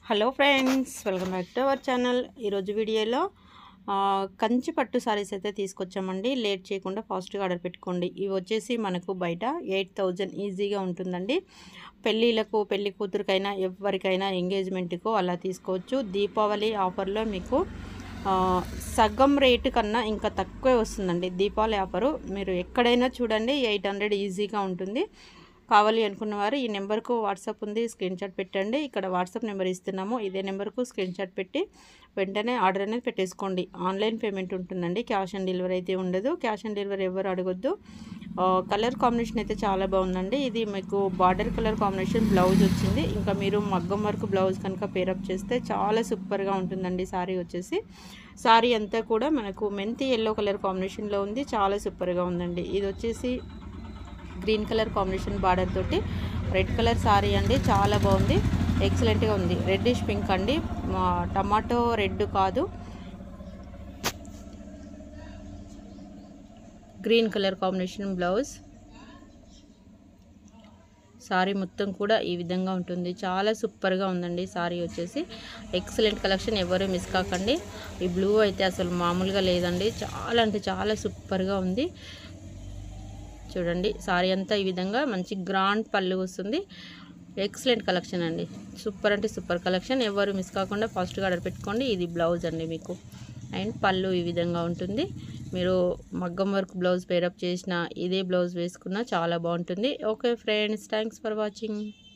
hello friends welcome back to our channel ఈరోజు వీడియోలో ఆ, కంచి పట్టు సారీస్ అయితే తీసుకొచ్చామండి లేట్ చేయకుండా ఫాస్ట్గా ఆర్డర్ పెట్టుకోండి ఇవి వచ్చేసి మనకు బయట ఎయిట్ థౌజండ్ ఈజీగా ఉంటుందండి పెళ్ళిళ్ళకు పెళ్లి కూతురికైనా ఎవరికైనా ఎంగేజ్మెంట్కు అలా తీసుకోవచ్చు దీపావళి ఆఫర్లో మీకు ఆ, సగం రేటు కన్నా ఇంకా తక్కువే వస్తుందండి దీపావళి ఆఫరు మీరు ఎక్కడైనా చూడండి ఎయిట్ హండ్రెడ్ ఈజీగా ఉంటుంది కావాలి అనుకున్న వారు ఈ నెంబర్కు వాట్సాప్ ఉంది స్క్రీన్ షాట్ పెట్టండి ఇక్కడ వాట్సాప్ నెంబర్ ఇస్తున్నాము ఇదే నెంబర్కు స్క్రీన్ షాట్ పెట్టి వెంటనే ఆర్డర్ అనేది పెట్టేసుకోండి ఆన్లైన్ పేమెంట్ ఉంటుందండి క్యాష్ ఆన్ డెలివరీ అయితే ఉండదు క్యాష్ ఆన్ డెలివరీ ఎవరు అడగొద్దు ఆ, కలర్ కాంబినేషన్ అయితే చాలా బాగుందండి ఇది మీకు బార్డర్ కలర్ కాంబినేషన్ బ్లౌజ్ వచ్చింది ఇంకా మీరు మగ్గం వర్క్ బ్లౌజ్ కనుక పేరప్ చేస్తే చాలా సూపర్గా ఉంటుందండి సారీ వచ్చేసి సారీ అంతా కూడా మనకు మెంతి ఎల్లో కలర్ కాంబినేషన్లో ఉంది చాలా సూపర్గా ఉందండి ఇది వచ్చేసి గ్రీన్ కలర్ కాంబినేషన్ బార్డర్ తోటి రెడ్ కలర్ సారీ అండి చాలా బాగుంది ఎక్సలెంట్గా ఉంది రెడ్డిష్ పింక్ అండి మా టమాటో రెడ్ కాదు green colour combination blouse sari మొత్తం కూడా ఈ విధంగా ఉంటుంది చాలా సూపర్గా ఉందండి సారీ వచ్చేసి ఎక్సలెంట్ కలెక్షన్ ఎవరు మిస్ కాకండి ఈ బ్లూ అయితే అసలు మామూలుగా లేదండి చాలా అంటే చాలా సూపర్గా ఉంది చూడండి సారీ అంతా ఈ విధంగా మంచి గ్రాండ్ పళ్ళు వస్తుంది ఎక్సలెంట్ కలెక్షన్ అండి సూపర్ అంటే సూపర్ కలెక్షన్ ఎవరు మిస్ కాకుండా ఫాస్ట్గా ఆర్డర్ పెట్టుకోండి ఇది బ్లౌజ్ అండి మీకు అండ్ పళ్ళు ఈ విధంగా ఉంటుంది మీరు మగ్గం వర్క్ బ్లౌజ్ పేరప్ చేసిన ఇదే బ్లౌజ్ వేసుకున్నా చాలా బాగుంటుంది okay friends thanks for watching